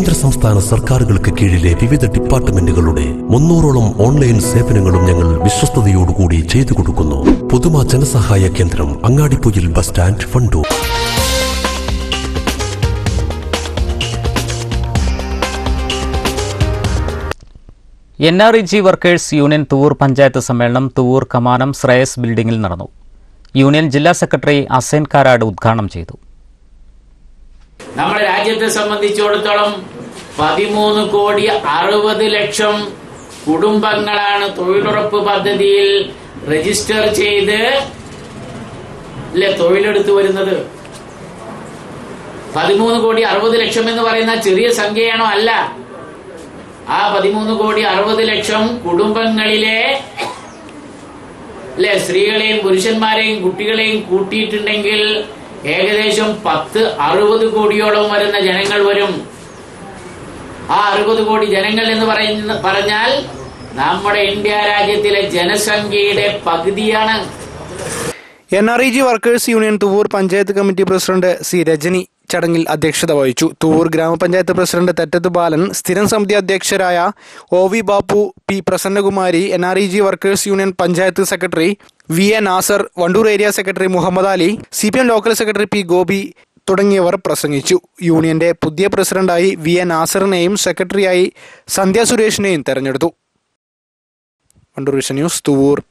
കേന്ദ്ര സംസ്ഥാന സർക്കാരുകൾക്ക് കീഴിലെ വിവിധ ഡിപ്പാർട്ട്മെന്റുകളുടെ മുന്നൂറോളം ഓൺലൈൻ സേവനങ്ങളും ഞങ്ങൾ വിശ്വസ്തയോടുകൂടി ചെയ്തു കൊടുക്കുന്നു Puthuma Janasahaya Kendram Angadipoyil bus stand Wandoor N R E G workers union Thuvvur panchayat സമ്മേളനം തൂവൂർ കമാനം ശ്രേയസ് ബിൽഡിംഗിൽ നടന്നു യൂണിയൻ ജില്ലാ സെക്രട്ടറി അസൈൻ കാരാട് ഉദ്ഘാടനം ചെയ്തു നമ്മുടെ രാജ്യത്തെ സംബന്ധിച്ചിടത്തോളം പതിമൂന്ന് കോടി അറുപത് ലക്ഷം കുടുംബങ്ങളാണ് തൊഴിലുറപ്പ് പദ്ധതിയിൽ രജിസ്റ്റർ ചെയ്ത് അല്ലെ തൊഴിലെടുത്തു വരുന്നത് പതിമൂന്ന് കോടി അറുപത് ലക്ഷം എന്ന് പറയുന്ന ചെറിയ സംഖ്യയാണോ അല്ല ആ പതിമൂന്ന് കോടി അറുപത് ലക്ഷം കുടുംബങ്ങളിലെ അല്ലെ സ്ത്രീകളെയും പുരുഷന്മാരെയും കുട്ടികളെയും കൂട്ടിയിട്ടുണ്ടെങ്കിൽ ഏകദേശം പത്ത് അറുപത് കോടിയോളം വരുന്ന ജനങ്ങൾ വരും ആ അറുപത് കോടി ജനങ്ങൾ എന്ന് പറയുന്ന പറഞ്ഞാൽ നമ്മുടെ ഇന്ത്യ രാജ്യത്തിലെ ജനസംഖ്യയുടെ പകുതിയാണ് N R E G workers union Thuvvur panchayat committee president C Rajani ചടങ്ങിൽ അധ്യക്ഷത വഹിച്ചു തുവൂർ ഗ്രാമപഞ്ചായത്ത് പ്രസിഡന്റ് തെറ്റത്ത് ബാലൻ സ്ഥിരം സമിതി അധ്യക്ഷരായ O V Bappu P Prasannakumari N R E G workers union panchayat secretary V A Nasar Wandoor area secretary Muhammad Ali C P M local secretary P Gopi തുടങ്ങിയവർ പ്രസംഗിച്ചു യൂണിയന്റെ പുതിയ പ്രസിഡന്റായി വി എ നാസറിനെയും സെക്രട്ടറിയായി സന്ധ്യ സുരേഷിനെയും തെരഞ്ഞെടുത്തു വണ്ടൂർ വിഷൻ ന്യൂസ് തുവൂർ